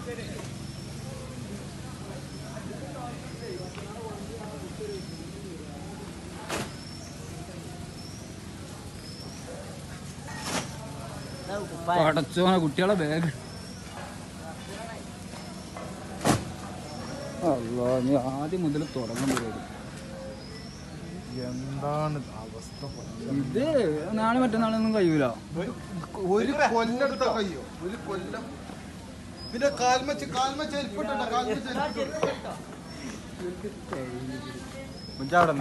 പടച്ചോനെ കുട്ടികളെ ബാഗ് അല്ലോ നീ ആദ്യം മുതൽ തുടങ്ങാൻ പരിപാടി എന്താണ് അവസ്ഥ ഇത് നാളെ മറ്റന്നാളൊന്നും കഴിയൂല ഒരു കൊല്ലെടുത്ത കയ്യോ ഒരു കൊല്ലം പിന്നെ കാൽമച്ച് കാൽമച്ച് ഏൽപ്പിട്ടുണ്ടോ കാൽമച്ച് അവിടെ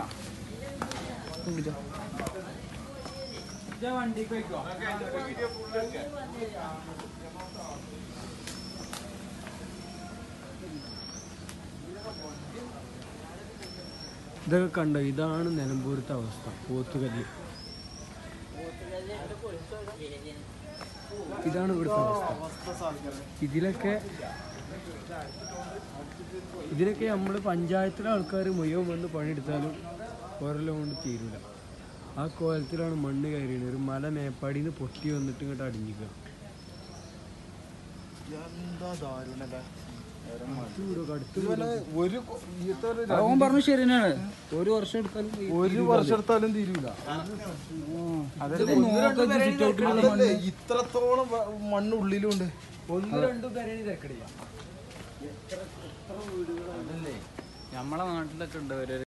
ഇതൊക്കെ കണ്ടോ ഇതാണ് നിലമ്പൂരത്തെ അവസ്ഥ പോത്തുകല്ല് ഇതാണ് ഇവിടുത്തെ അവസ്ഥ ഇതിലൊക്കെ ഇതിലൊക്കെ നമ്മൾ പഞ്ചായത്തിലെ ആൾക്കാർ മുഴുവൻ വന്ന് പണിയെടുത്താലും ഓരെല്ലാം കൊണ്ട് തീരൂല ആ കോലത്തിലാണ് മണ്ണ് കയറിയത് ഒരു മല മേപ്പാടിയിൽ നിന്ന് പൊട്ടി വന്നിട്ട് ഇങ്ങോട്ട് അടിഞ്ഞിക്കുക എന്താ ദാരുണല്ലേ അടുത്ത് ഇവന് ഒരു കൊ- ഇത്ര ഒരു അവൻ പറഞ്ഞു ശരി തന്നെയാണ് ഒരു വർഷം എടുത്താലും ഒരു വർഷം എടുത്താലും തീരൂല അതൊക്കെ നോക്കത്ത് സിറ്റ് ഔട്ടിലുള്ള അതല്ലേ ഇത്രത്തോളം വ- മണ്ണ് ഉള്ളിലുണ്ട് ഒന്ന് രണ്ടു പേരാണ് തിരക്കടില്ല നമ്മളെ നാട്ടിലൊക്കെ ഉണ്ട് ഒരു